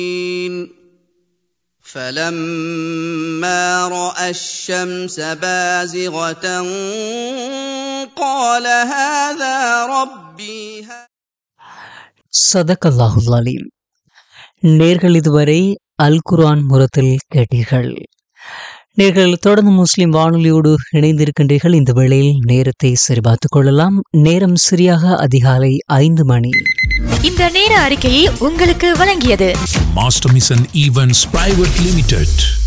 فلما راى الشمس بازغه قال هذا ربي சதகல்லாஹுல் அலீம் நேர்கள் இதுவரை அல் குர்ஆன் முரத்தில் கேட்டீர்கள் நேர்கள் தொடர்ந்து முஸ்லிம் வானொலியோடு இணைந்திருக்கின்றீர்கள் இந்த வேளையில் நேரத்தை சரிபார்த்துக் கொள்ளலாம் நேரம் சரியாக அதிகாலை ஐந்து மணி இந்த நேர அறிக்கையை உங்களுக்கு வழங்கியது Master Mission Events Private Limited.